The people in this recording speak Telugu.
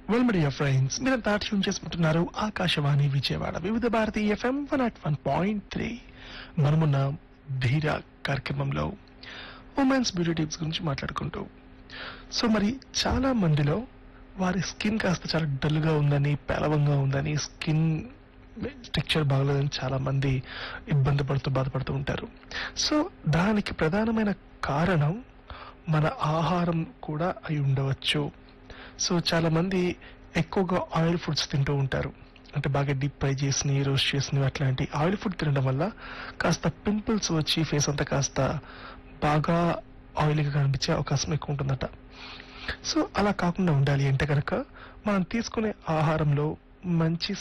వెల్ మీడియా ఫ్రెండ్స్ మీరంతా ట్యూన్ చేసుకుంటున్నారు Akashvani Vijayawada Vividh Bharati F M one at one point three మనమున్న ధీర కార్యక్రమంలో ఉమెన్స్ బ్యూటీ టిప్స్ గురించి మాట్లాడుకుంటూ సో మరి చాలా మందిలో వారి స్కిన్ కాస్త చాలా డల్ గా ఉందని పేలవంగా ఉందని స్కిన్ టెక్చర్ బాగలేదని చాలా మంది ఇబ్బంది పడుతూ బాధపడుతూ ఉంటారు సో దానికి ప్రధానమైన కారణం మన ఆహారం కూడా అయి ఉండవచ్చు సో చాలా మంది ఎక్కువగా ఆయిల్ ఫుడ్స్ తింటూ ఉంటారు అంటే బాగా డీప్ ఫ్రై చేసినవి రోస్ట్ చేసినవి అట్లాంటి ఆయిల్ ఫుడ్ తినడం వల్ల కాస్త పింపుల్స్ వచ్చి ఫేస్ అంతా కాస్త బాగా ఆయిల్గా కనిపించే అవకాశం ఎక్కువ ఉంటుందట సో అలా కాకుండా ఉండాలి అంటే కనుక మనం తీసుకునే ఆహారంలో మంచి